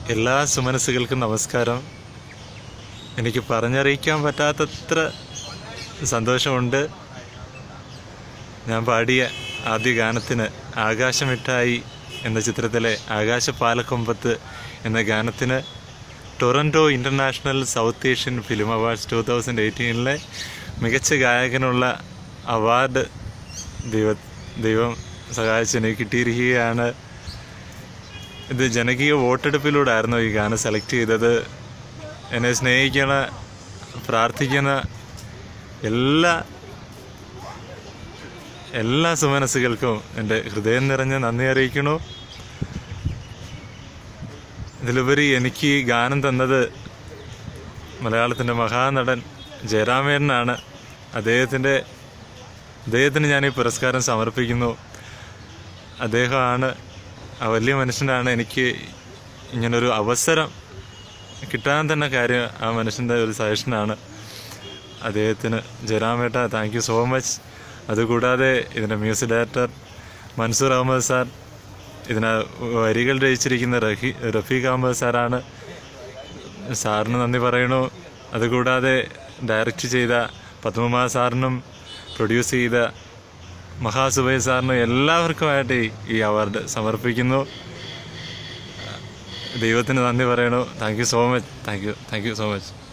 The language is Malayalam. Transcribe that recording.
എല്ലാ സുമനസ്സുകൾക്കും നമസ്കാരം എനിക്ക് പറഞ്ഞറിയിക്കാൻ പറ്റാത്തത്ര സന്തോഷമുണ്ട് ഞാൻ പാടിയ ആദ്യ ഗാനത്തിന് ആകാശമിട്ടായി എന്ന ചിത്രത്തിലെ ആകാശപാലക്കൊമ്പത്ത് എന്ന ഗാനത്തിന് Toronto international South Asian film awards two thousand എയ്റ്റീനിലെ മികച്ച ഗായകനുള്ള അവാർഡ് ദൈവ ദൈവം സഹായിച്ച് എനിക്ക് കിട്ടിയിരിക്കുകയാണ് ഇത് ജനകീയ വോട്ടെടുപ്പിലൂടെ ആയിരുന്നു ഈ ഗാനം സെലക്ട് ചെയ്തത് എന്നെ സ്നേഹിക്കണ പ്രാർത്ഥിക്കുന്ന എല്ലാ എല്ലാ സുമനസ്സുകൾക്കും എൻ്റെ ഹൃദയം നിറഞ്ഞ നന്ദി അറിയിക്കണു ഇതിലുപരി എനിക്ക് ഈ ഗാനം തന്നത് മലയാളത്തിൻ്റെ മഹാനടൻ ജയറാമേട്ടനാണ് അദ്ദേഹത്തിൻ്റെ അദ്ദേഹത്തിന് ഞാൻ ഈ പുരസ്കാരം സമർപ്പിക്കുന്നു അദ്ദേഹമാണ് ആ വലിയ മനുഷ്യനാണ് എനിക്ക് ഇങ്ങനൊരു അവസരം കിട്ടാൻ തന്നെ കാര്യം ആ മനുഷ്യൻ്റെ ഒരു സജഷനാണ് അദ്ദേഹത്തിന് ജയറാമേട്ട താങ്ക് യു സോ മച്ച് അതുകൂടാതെ ഇതിൻ്റെ music director Mansoor Ahmed sir ഇതിന് വരികൾ രചിച്ചിരിക്കുന്ന റഹി റഫീഖ് അഹമ്മദ് സാറാണ് സാറിന് നന്ദി പറയണു അതുകൂടാതെ ഡയറക്റ്റ് ചെയ്ത പത്മമാ സാറിനും പ്രൊഡ്യൂസ് ചെയ്ത മഹാസുബൈ സാറിനും എല്ലാവർക്കുമായിട്ട് ഈ- ഈ അവാർഡ് സമർപ്പിക്കുന്നു ദൈവത്തിന് നന്ദി പറയണു thank you so much thank you thank you so much